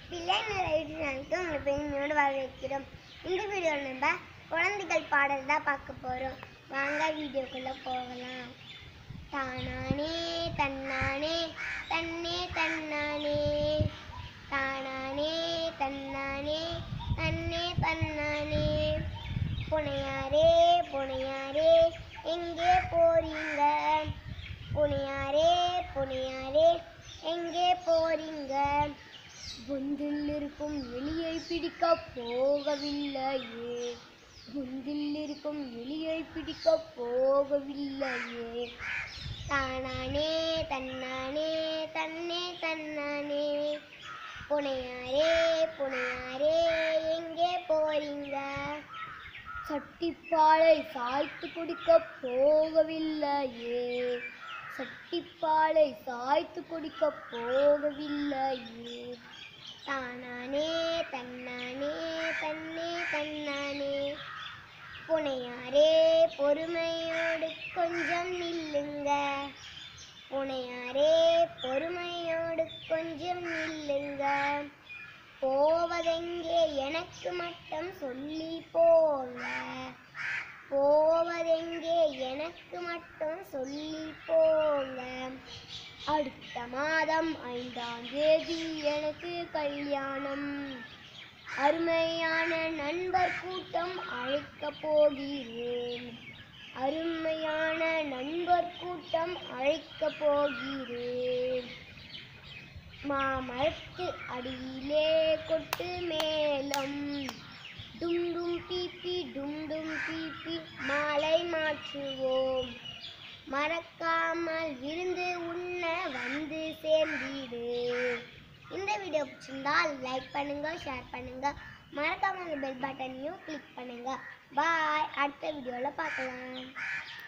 பிள்ளைங்களை வீட்டு உங்களை பெருமையோடு வரவேற்கிறோம் இந்த வீடியோவில் நம்ம குழந்தைகள் பாடல் தான் பார்க்க போகிறோம் வாங்க வீடியோக்குள்ளே போகலாம் தானானே தன்னானே தன்னே தன்னானே தானானே தன்னானே தன்னே தன்னானே புனையாரே புனையாரே எங்கே போறீங்க புனையாரே புனையாரே எங்கே போறீங்க பொந்தில் இருக்கும் எலியை பிடிக்க போகவில்லையே பொந்தில் இருக்கும் எலியை பிடிக்க போகவில்லையே தானானே தன்னானே தன்னே தன்னானே புனையாரே புனையாரே எங்கே போறீங்க சட்டிப்பாலை சாய்த்து குடிக்க போகவில்லையே சட்டிப்பாலை சாய்த்து குடிக்க போகவில்லையே தானானே தன்னானே தன்னே தன்னானே புனையாரே பொறுமையோடு கொஞ்சம் நில்லுங்க புனையாரே பொறுமையோடு கொஞ்சம் நில்லுங்க போவதெங்கே எனக்கு மட்டும் சொல்லி போங்க போவதெங்கே எனக்கு மட்டும் சொல்லி போங்க அடுத்த மாதம் ஐந்தாம் தேதி எனக்கு கல்யாணம் அருமையான நண்பர் கூட்டம் அழைக்கப் போகிறேன் அருமையான நண்பர் கூட்டம் அழைக்கப் போகிறேன் மாமரத்து அடியிலே கொட்டு மேளம் டும் டும் பீப்பி டும் டும் பீப்பி மாலை மாற்றுவோம் மறக்காமல் விருந்து உண்ண வந்து சேர்ந்திடு இந்த வீடியோ பிடிச்சிருந்தால் லைக் பண்ணுங்க ஷேர் பண்ணுங்க மறக்காம அந்த பெல் பட்டனையும் கிளிக் பண்ணுங்க பாய் அடுத்த வீடியோவில் பார்க்கலாம்